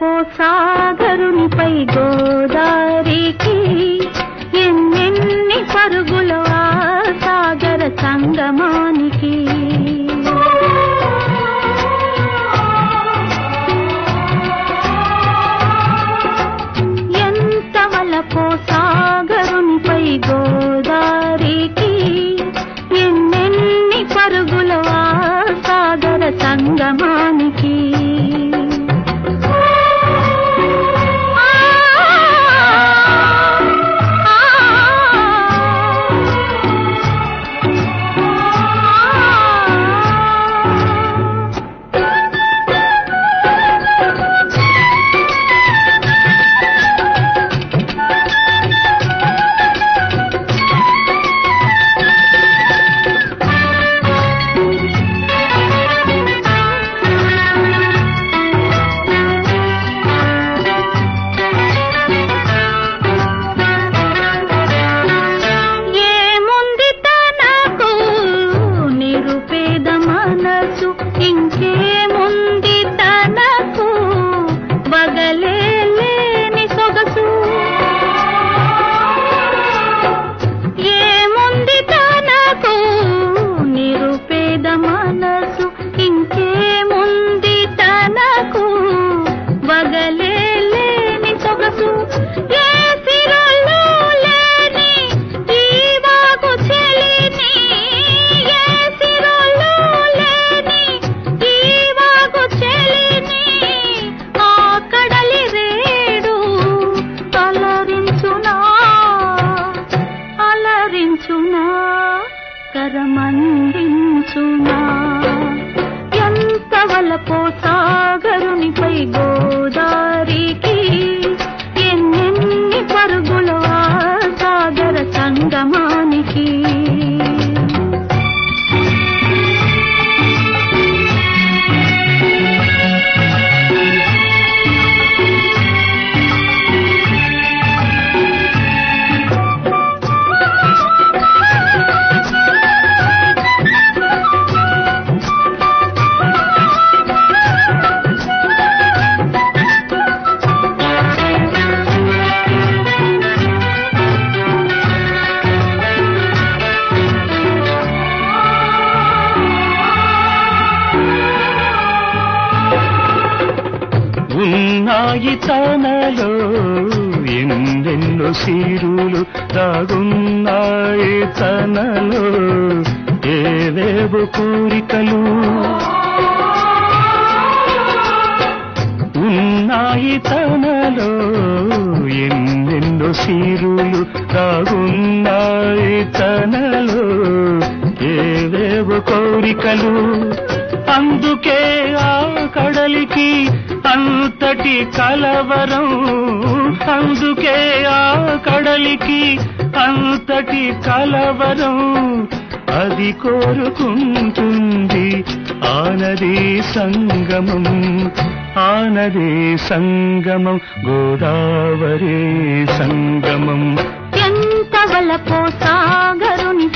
వలపో సాగరునిపై గోదారికి ఎన్నెన్ని పరుగుల ఆ సాగర సంగమానికి ఎంత వలపో సాగరునిపై గోదారికి ఎన్నెన్ని పరుగుల ఆ సాగర సంగమానికి ఏముంది తనకు నిరుపేద మనసు ఇంకేముంది తనకు బగలే లేని సొగసు ఏముంది తనకు నిరుపేద మనసు ఇంకేముంది తనకు బగలే లేని సొగసు ఏ సిరలు లేని ఈ వాగు చెలిని ఏ సిరలు లేని ఈ వాగు చెలిని ఆ కడలి రేడు అలరించునా అలరించునా కరమందించునా ఎంత వలపో సాగరునిపై గోదారికి ఎన్నెన్ని పరుగులు ఆ సాగర సంగమానికి ఉన్నాయి తనలో ఎన్నెన్నో సీరులు దాగున్నాయి తనలో ఏవేవో కోరికలు ఉన్నాయి తనలో ఎన్నెన్నో సీరులు దాగున్నాయి తనలో ఏవేవో కోరికలు అందుకే ఆ కడలికి అంతటి కలవరం అందుకే ఆ కడలికి అంతటి కలవరం అది కోరుకుంటుంది ఆనది సంగమం ఆనది సంగమం గోదావరి సంగమం ఎంత వలపో సాగరుని